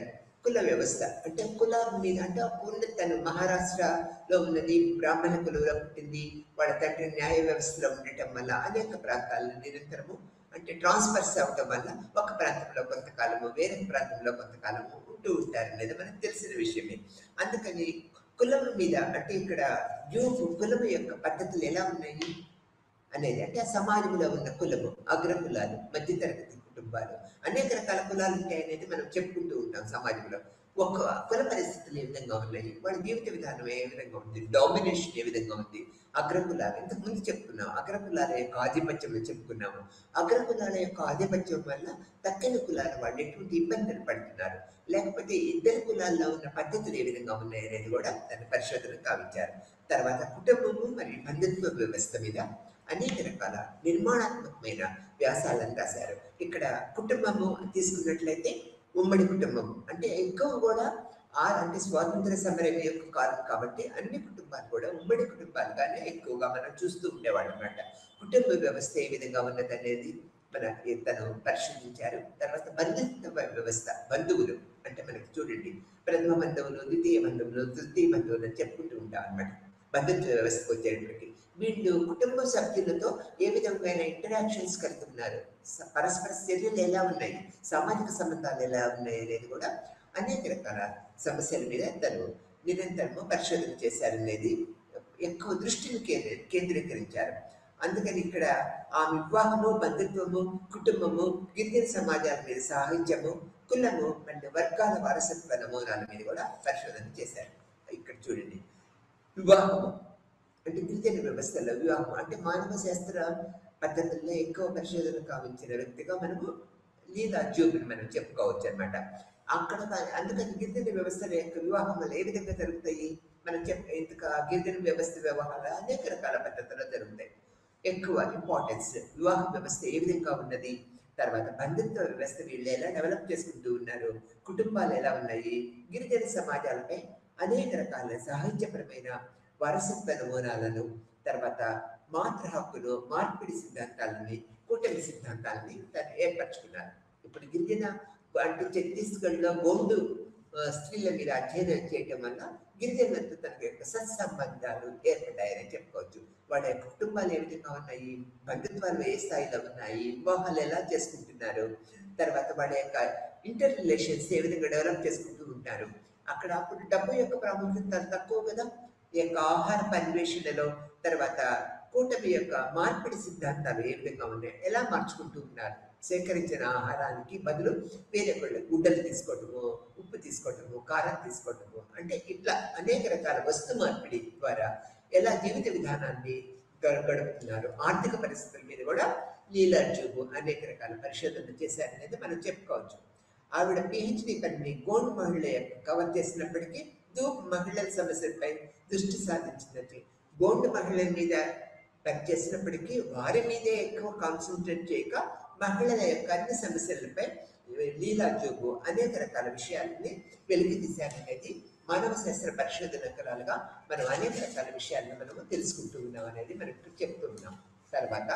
కుల వ్యవస్థ అంటే కులం మీద అంటే ఉన్న తను మహారాష్ట్రలో ఉన్నది బ్రాహ్మణ కులంలో పుట్టింది వాళ్ళ తండ్రి న్యాయ వ్యవస్థలో ఉండటం వల్ల అనేక ప్రాంతాల్లో నిరంతరము అంటే ట్రాన్స్ఫర్స్ అవటం వల్ల ఒక ప్రాంతంలో కొంతకాలము వేరే ప్రాంతంలో కొంతకాలము ఉంటూ ఉంటారు అనేది మనకు తెలిసిన విషయమే అందుకని కులం మీద అంటే ఇక్కడ యూపు కులం యొక్క పద్ధతులు ఎలా ఉన్నాయి అనేది అంటే ఆ సమాజంలో ఉన్న కులము అగ్ర కులాలు మధ్యతరగతి కుటుంబాలు అనేక రకాల కులాలు ఉంటాయి అనేది మనం చెప్పుకుంటూ ఉంటాం సమాజంలో ఒక కుల పరిస్థితులు ఏ విధంగా ఉన్నాయి వాళ్ళ జీవిత విధానం ఏ విధంగా ఉంది డామినేషన్ ఏ విధంగా ఉంది అగ్రకులాలు ఇంతకు ముందు చెప్పుకున్నాం అగ్రకులాల యొక్క ఆధిపత్యం చెప్పుకున్నాము అగ్రకులాల యొక్క ఆధిపత్యం వల్ల తక్కిన కులాల వాళ్ళు ఎటువంటి ఇబ్బందులు పడుతున్నారు లేకపోతే ఇద్దరు కులాల్లో ఉన్న పద్ధతులు ఏ విధంగా ఉన్నాయి అనేది కూడా తన పరిశోధన కావించారు తర్వాత కుటుంబము మరియు బంధుత్వ వ్యవస్థ మీద అనేక రకాల నిర్మాణాత్మకమైన వ్యాసాలను రాశారు ఇక్కడ కుటుంబము తీసుకున్నట్లయితే ఉమ్మడి కుటుంబం అంటే ఎక్కువ కూడా ఆ అంటే స్వాతంత్ర సమరం యొక్క కాలం కాబట్టి అన్ని కుటుంబాలు కూడా ఉమ్మడి కుటుంబాలుగానే ఎక్కువగా మనం చూస్తూ ఉండేవాళ్ళం అనమాట కుటుంబ వ్యవస్థ ఏ విధంగా ఉన్నది అనేది మన తను పరిశీలించారు తర్వాత బంధుత్వ వ్యవస్థ బంధువులు అంటే మనకి చూడండి ప్రథమ బంధువులు ద్వితీయ బంధువులు తృతీయ బంధువులు అని చెప్పుకుంటూ ఉంటాం అనమాట బంధుత్వ వ్యవస్థకు వచ్చేటప్పటికి వీళ్ళు కుటుంబ సభ్యులతో ఏ విధమైన ఇంటరాక్షన్స్ కలుగుతున్నారు స- పరస్పర చర్యలు ఎలా ఉన్నాయి సామాజిక సంబంధాలు ఎలా ఉన్నాయి అనేది కూడా అనేక రకాల సమస్యల మీద తను నిరంతరము పరిశోధన చేశారనేది ఎక్కువ దృష్టిని కేంద్రీ కేంద్రీకరించారు అందుకని ఇక్కడ ఆ వివాహము బంధుత్వము కుటుంబము గిరిజన సమాజాల మీద సాహిత్యము కులము అంటే వర్గాల వారసత్వ నమూనాల మీద కూడా పరిశోధన చేశారు ఇక్కడ చూడండి వివాహము అంటే గిరిజన వ్యవస్థలో వివాహం అంటే మానవ శాస్త్ర పద్ధతుల్లో ఎక్కువ పరిశోధన కావించిన వ్యక్తిగా మనము లీలా జోబిని మనం చెప్పుకోవచ్చు అనమాట అక్కడ కా- అందుకని గిరిజన వ్యవస్థల యొక్క వివాహములు ఏ విధంగా జరుగుతాయి మనం చెప్ ఇంతక గిరిజన వ్యవస్థ వ్యవహారాలు అనేక రకాల పద్ధతుల్లో జరుగుతాయి ఎక్కువ ఇంపార్టెన్స్ వివాహ వ్యవస్థ ఏ విధంగా ఉన్నది తర్వాత బంధుత్వ వ్యవస్థ వీళ్ళు ఎలా డెవలప్ చేసుకుంటూ ఉన్నారు కుటుంబాలు ఎలా ఉన్నాయి గిరిజన సమాజాలపై అనేక రకాల సాహిత్యపరమైన వారసత్వ నమూనాలను తర్వాత మాతృ హక్కును మార్పిడి సిద్ధాంతాలని కూటమి సిద్ధాంతాలని తను ఏర్పరచుకున్నారు ఇప్పుడు గిరిజన అంటే ఛత్తీస్గఢ్లో గోండు ఆ, స్త్రీల మీద అధ్యయనం చేయటం వల్ల గిరిజనులతో తన యొక్క సత్సంబంధాలు ఏర్పడ్డాయని చెప్పుకోవచ్చు వాళ్ళ యొక్క కుటుంబాలు ఏ విధంగా ఉన్నాయి బంధుత్వాలు ఏ స్థాయిలో ఉన్నాయి వివాహాలు ఎలా చేసుకుంటున్నారు తర్వాత వాళ్ళ యొక్క ఇంటర్ రిలేషన్స్ ఏ విధంగా డెవలప్ చేసుకుంటూ ఉంటారు అక్కడ అప్పుడు డబ్బు యొక్క ప్రాముఖ్యత చాలా తక్కువ కదా ఈ యొక్క ఆహార పర్యవేక్షణలో తర్వాత కూటమి యొక్క మార్పిడి సిద్ధాంతాలు ఏ విధంగా ఉన్నాయి ఎలా మార్చుకుంటూ ఉన్నారు సేకరించిన ఆహారానికి బదులు వేరే వాళ్ళు గుడ్డలు తీసుకోవటము ఉప్పు తీసుకోవటము కారం తీసుకోవటము అంటే ఇట్లా అనేక రకాల వస్తు మార్పిడి ద్వారా ఎలా జీవిత విధానాన్ని గ- గడుపుతున్నారు ఆర్థిక పరిస్థితుల మీద కూడా లీలా జూబు అనేక రకాల పరిశోధనలు చేశారనేది మనం చెప్పుకోవచ్చు ఆవిడ పిహెచ్డి పనిని గోండ్ మహిళ యొక్క కవర్ చేసినప్పటికీ ధూప్ మహిళల సమస్యలపై దృష్టి సాధించినట్టు గోండ్ మహిళల మీద పనిచేసినప్పటికీ వారి మీదే ఎక్కువ కాన్సన్ట్రేట్ చేయక మహిళల యొక్క అన్ని సమస్యలపై లీలా జోగు అనేక రకాల విషయాలని వెలికి తీశారనేది మానవ శాస్త్ర పరిశోధనకరాలుగా మనం అనేక రకాల విషయాలను మనము తెలుసుకుంటూ ఉన్నాం అనేది మనకు చెప్తూ ఉన్నాం తర్వాత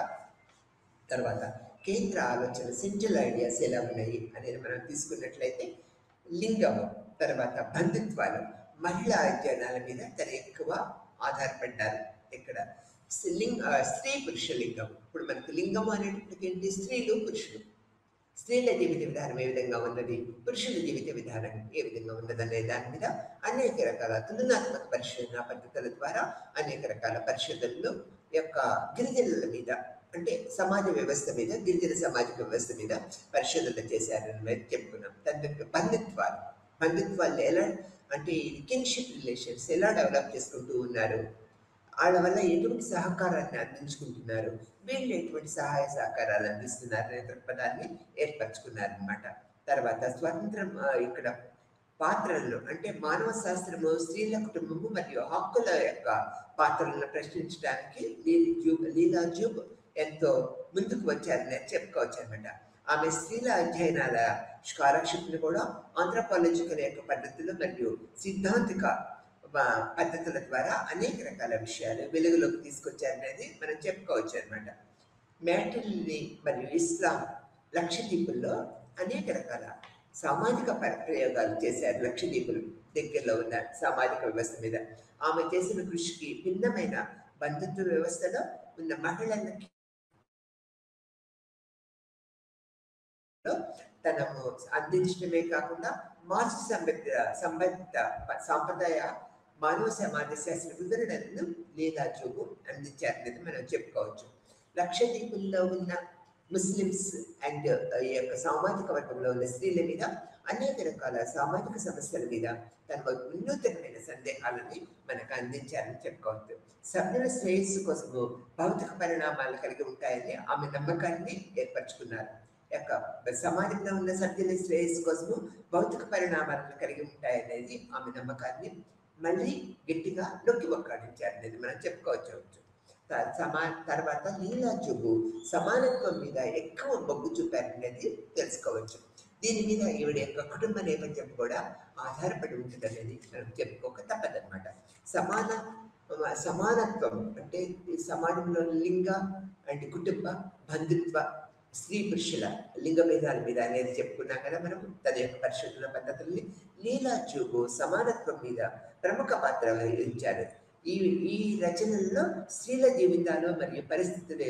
తర్వాత కేంద్ర ఆలోచన సెంట్రల్ ఐడియాస్ ఎలా ఉన్నాయి అనేది మనం తీసుకున్నట్లయితే లింగము తర్వాత బంధుత్వాలు మహిళా అధ్యయనాల మీద తన ఎక్కువ ఆధారపడ్డారు ఇక్కడ స్- లింగ ఆ, స్త్రీ పురుష లింగం ఇప్పుడు మనకు లింగము అనేటప్పటికి ఏంటి స్త్రీలు పురుషులు స్త్రీల జీవిత విధానం ఏ విధంగా ఉన్నది పురుషుల జీవిత విధానం ఏ విధంగా ఉన్నది అనే దాని మీద అనేక రకాల తులనాత్మక పరిశోధన పద్ధతుల ద్వారా అనేక రకాల పరిశోధనలు యొక్క గిరిజనుల మీద అంటే సమాజ వ్యవస్థ మీద గిరిజన సామాజిక వ్యవస్థ మీద పరిశోధన చేశారని మేము చెప్పుకున్నాం దాని బంధుత్వాలు బంధుత్వాలు ఎలా అంటే కిన్షిప్ రిలేషన్స్ ఎలా డెవలప్ చేసుకుంటూ ఉన్నారు వాళ్ళ వల్ల ఎటువంటి సహకారాన్ని అందించుకుంటున్నారు వీళ్ళు ఎటువంటి సహాయ సహకారాలు అందిస్తున్నారు అనే దృక్పథాన్ని ఏర్పరచుకున్నారనమాట తర్వాత స్వతంత్రం ఆ, ఇక్కడ పాత్రలను అంటే మానవ శాస్త్రము స్త్రీల కుటుంబము మరియు హక్కుల యొక్క పాత్రలను ప్రశ్నించడానికి లీలి జూబ్ లీలా జూబ్ ఎంతో ముందుకు వచ్చారని చెప్పుకోవచ్చు అనమాట ఆమె స్త్రీల అధ్యయనాల స్కాలర్షిప్ని కూడా ఆంథ్రపాలజికల్ యొక్క పద్ధతులు మరియు సిద్ధాంతిక ఆ, పద్ధతుల ద్వారా అనేక రకాల విషయాలు వెలుగులోకి తీసుకొచ్చారనేది మనం చెప్పుకోవచ్చు అనమాట మ్యాటల్ని మరియు ఇస్లాం లక్షద్వీపుల్లో అనేక రకాల సామాజిక ప- ప్రయోగాలు చేశారు లక్షద్వీపులు దగ్గరలో ఉన్న సామాజిక వ్యవస్థ మీద ఆమె చేసిన కృషికి భిన్నమైన బంధుత్వ వ్యవస్థలో ఉన్న మహిళలకి తనము అందించడమే కాకుండా మార్క్స్ సంబంధిత సంబంధిత ప- సాంప్రదాయ మానవ సమాజ శాస్త్ర వివరణలను లేదా జోగు అందించారనేది మనం చెప్పుకోవచ్చు లక్షద్వీపుల్లో ఉన్న ముస్లిమ్స్ అండ్ ఈ యొక్క సామాజిక వర్గంలో ఉన్న స్త్రీల మీద అనేక రకాల సామాజిక సమస్యల మీద తన వినూతనమైన సందేహాలని మనకు అందించారని చెప్పుకోవచ్చు సభ్యుల శ్రేయస్సు కోసము భౌతిక పరిణామాలు కలిగి ఉంటాయని ఆమె నమ్మకాన్ని ఏర్పరచుకున్నారు యొక్క సమాజంలో ఉన్న సభ్యుల శ్రేయస్సు కోసము భౌతిక పరిణామాలను కలిగి ఉంటాయనేది ఆమె నమ్మకాన్ని మళ్ళీ గట్టిగా నొక్కి ఒక్కాడించారు అనేది మనం చెప్పుకోవచ్చు త- సమా తర్వాత లీలా చూపు సమానత్వం మీద ఎక్కువ మొగ్గు చూపారనేది తెలుసుకోవచ్చు దీని మీద ఈవిడ యొక్క కుటుంబ నేపథ్యం కూడా ఆధారపడి ఉంటుంది అనేది మనం చెప్పుకోక తప్పదన్నమాట సమాన సమానత్వం అంటే ఈ సమాజంలో లింగ అండ్ కుటుంబ బంధుత్వ స్త్రీ పురుషుల లింగ భేదాల మీద అనేది చెప్పుకున్నాం కదా మనం తన యొక్క పరిశోధన పద్ధతుల్ని లీలా చూపు సమానత్వం మీద ప్రముఖ పాత్ర వహించారు ఈ ఈ రచనల్లో స్త్రీల జీవితాలు మరియు పరిస్థితుల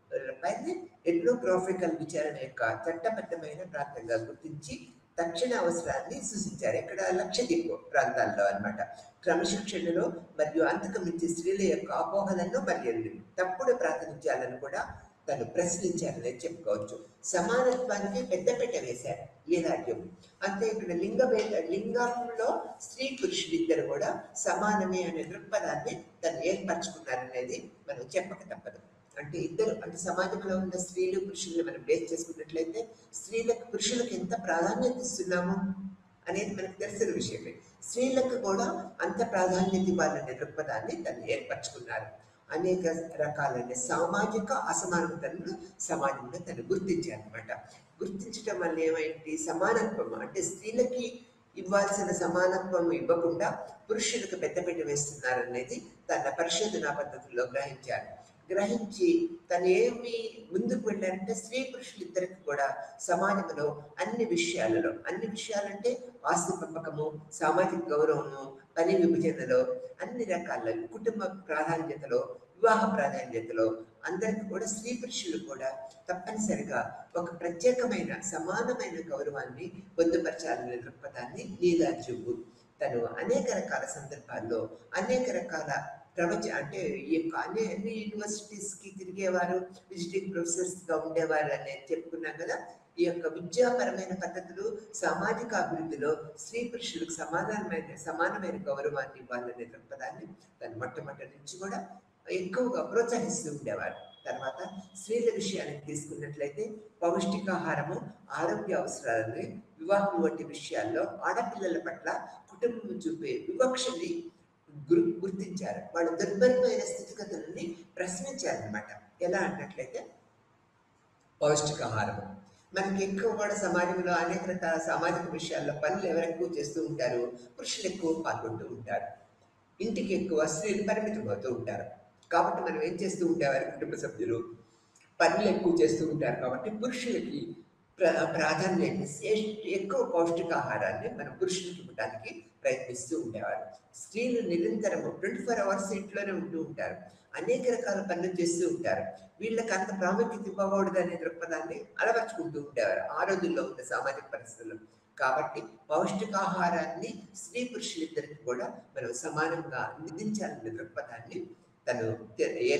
పైన ఎథ్నోగ్రాఫికల్ విచారణ యొక్క చట్టబద్ధమైన ప్రాంతంగా గుర్తించి తక్షణ అవసరాన్ని సూచించారు ఇక్కడ లక్షద్వీప్ ప్రాంతాల్లో అన్నమాట క్రమశిక్షణలో మరియు అంతకు మించి స్త్రీల యొక్క అపోహలను మరియు తప్పుడు ప్రాతినిధ్యాలను కూడా తను ప్రశ్నించారని చెప్పుకోవచ్చు సమానత్వానికి పెద్దపీట వేశారు లీలాట్యం అంతే ఇక్కడ లింగ భేద లింగంలో స్త్రీ పురుషులు ఇద్దరు కూడా సమానమే అనే దృక్పథాన్ని తను ఏర్పరచుకున్నారనేది మనం చెప్పక తప్పదు అంటే ఇద్దరు అంటే సమాజంలో ఉన్న స్త్రీలు పురుషుల్ని మనం బేస్ చేసుకున్నట్లయితే స్త్రీలకు పురుషులకు ఎంత ప్రాధాన్యత ఇస్తున్నాము అనేది మనకు తెలిసిన విషయమే స్త్రీలకు కూడా అంత ప్రాధాన్యత ఇవ్వాలనే దృక్పథాన్ని తను ఏర్పరచుకున్నారు అనేక రకాలైన సామాజిక అసమానతలను సమాజంలో తను గుర్తించారనమాట గుర్తించడం వల్ల ఏమైంది సమానత్వం అంటే స్త్రీలకి ఇవ్వాల్సిన సమానత్వం ఇవ్వకుండా పురుషులకు పెద్దపీట వేస్తున్నారనేది తన పరిశోధనా పద్ధతుల్లో గ్రహించారు గ్రహించి తను ఏమి ముందుకు వెళ్ళారంటే స్త్రీ పురుషులు ఇద్దరికి కూడా సమాజంలో అన్ని విషయాలలో అన్ని విషయాలంటే ఆస్తి పంపకము సామాజిక గౌరవము పని విభజనలో అన్ని రకాల కుటుంబ ప్రాధాన్యతలో వివాహ ప్రాధాన్యతలో అందరికి కూడా స్త్రీ పురుషులు కూడా తప్పనిసరిగా ఒక ప్రత్యేకమైన సమానమైన గౌరవాన్ని పొందుపరచాలనే దృక్పథాన్ని నీలా చూపు తను అనేక రకాల సందర్భాల్లో అనేక రకాల ప్రవచ అంటే ఈ యొక్క అన్ని అన్ని యూనివర్సిటీస్ కి తిరిగేవారు విజిటింగ్ ప్రొఫెసర్స్ గా ఉండేవారు అనేది చెప్పుకున్నాం కదా ఈ యొక్క విద్యాపరమైన పద్ధతులు సామాజిక అభివృద్ధిలో స్త్రీ పురుషులకు సమానమైన సమానమైన గౌరవాన్ని ఇవ్వాలనే దృక్పథాన్ని తను మొట్టమొదటి నుంచి కూడా ఎక్కువగా ప్రోత్సహిస్తూ ఉండేవారు తర్వాత స్త్రీల విషయాన్ని తీసుకున్నట్లయితే పౌష్టికాహారము ఆరోగ్య అవసరాలని వివాహం వంటి విషయాల్లో ఆడపిల్లల పట్ల కుటుంబం చూపే వివక్షని గుర్ గుర్తించారు వాళ్ళ దుర్భరమైన స్థితిగతులని ప్రశ్నించారనమాట ఎలా అన్నట్లయితే పౌష్టికాహారం మనకి ఎక్కువ కూడా సమాజంలో అనేక రకాల సామాజిక విషయాల్లో పనులు ఎవరు ఎక్కువ చేస్తూ ఉంటారు పురుషులు ఎక్కువ పాల్గొంటూ ఉంటారు ఇంటికి ఎక్కువ స్త్రీలు పరిమితం అవుతూ ఉంటారు కాబట్టి మనం ఏం చేస్తూ ఉండేవారు కుటుంబ సభ్యులు పనులు ఎక్కువ చేస్తూ ఉంటారు కాబట్టి పురుషులకి ప్ర ప్రాధాన్యత ఎక్కువ పౌష్టికాహారాన్ని మన పురుషులకి ఇవ్వడానికి ప్రయత్నిస్తూ ఉండేవారు స్త్రీలు నిరంతరం ట్వంటీ ఫోర్ అవర్స్ ఇంట్లోనే ఉంటూ ఉంటారు అనేక రకాల పనులు చేస్తూ ఉంటారు వీళ్ళకి అంత ప్రాముఖ్యత ఇవ్వకూడదు అనే దృక్పథాన్ని అలవర్చుకుంటూ ఉండేవారు ఆ రోజుల్లో ఉన్న సామాజిక పరిస్థితుల్లో కాబట్టి పౌష్టికాహారాన్ని స్త్రీ పురుషులిద్దరికి కూడా మనం సమానంగా అందించాలనే దృక్పథాన్ని తను